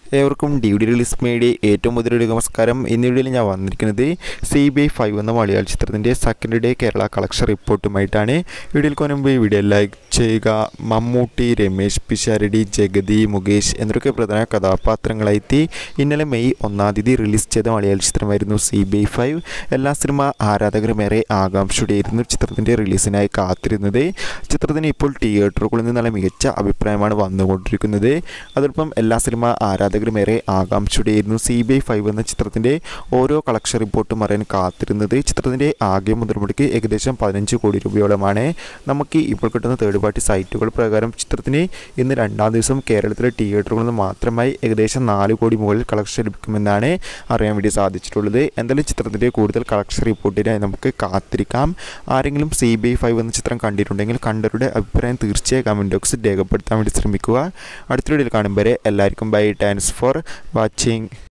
ഏവർക്കും D D release മേടി ഏറ്റവും മുതലൊരു നമസ്കാരം ഇന്ന് വീഡിയോയിൽ ഞാൻ വന്നിരിക്കുന്നത് സി ബി ഐ ഫൈവ് എന്ന മലയാള ചിത്രത്തിൻ്റെ സെക്കൻഡ് ഡേ കേരള കളക്ഷൻ റിപ്പോർട്ടുമായിട്ടാണ് വീഡിയോയിൽ മുൻപ് വീഡിയോ ലൈക്ക് ചെയ്യുക മമ്മൂട്ടി രമേശ് പിഷാരടി ജഗതി മുകേഷ് എന്നൊക്കെ പ്രധാന കഥാപാത്രങ്ങളായി ഇന്നലെ മെയ് ഒന്നാം തീയതി റിലീസ് ചെയ്ത മലയാള ചിത്രമായിരുന്നു സി ബി ഐ ഫൈവ് എല്ലാ സിനിമ ആരാധകരുമേറെ ആകാംക്ഷയോടെയായിരുന്നു ചിത്രത്തിൻ്റെ റിലീസിനായി കാത്തിരുന്നത് ചിത്രത്തിന് ഇപ്പോൾ തിയേറ്ററുകളിൽ നിന്ന് നല്ല മികച്ച അഭിപ്രായമാണ് വന്നുകൊണ്ടിരിക്കുന്നത് അതോടൊപ്പം എല്ലാ സിനിമ ആരാധകരുമേറെ ആകാംക്ഷയോടെയായിരുന്നു സി ബി ഐ ഫൈവ് എന്ന ചിത്രത്തിൻ്റെ ഓരോ കളക്ഷൻ റിപ്പോർട്ടും അറിയാൻ കാത്തിരുന്നത് ചിത്രത്തിൻ്റെ ആകെ മുതൽമുടക്ക് ഏകദേശം പതിനഞ്ച് കോടി രൂപയോളമാണ് നമുക്ക് ഇപ്പോൾ കിട്ടുന്ന തേർഡ് പാർട്ടി സൈറ്റുകൾ പ്രകാരം ചിത്രത്തിന് ഇന്ന് രണ്ടാം ദിവസം കേരളത്തിലെ തിയേറ്ററുകളിൽ നിന്ന് മാത്രമായി ഏകദേശം നാല് കോടി മുകളിൽ കളക്ഷൻ ലഭിക്കുമെന്നാണ് അറിയാൻ വേണ്ടി സാധിച്ചിട്ടുള്ളത് എന്തായാലും ചിത്രത്തിൻ്റെ കൂടുതൽ കളക്ഷൻ റിപ്പോർട്ടിനായി നമുക്ക് കാത്തിരിക്കാം ആരെങ്കിലും സി ബി ഐ ഫൈവ് എന്ന ചിത്രം കണ്ടിട്ടുണ്ടെങ്കിൽ കണ്ടവരുടെ അഭിപ്രായം തീർച്ചയായും കമൻറ്റ് ബോക്സിൽ രേഖപ്പെടുത്താൻ വേണ്ടി ശ്രമിക്കുക അടുത്ത വീഡിയോയിൽ കാണും വരെ എല്ലാവർക്കും ബൈ താങ്ക്സ് ഫോർ വാച്ചിങ്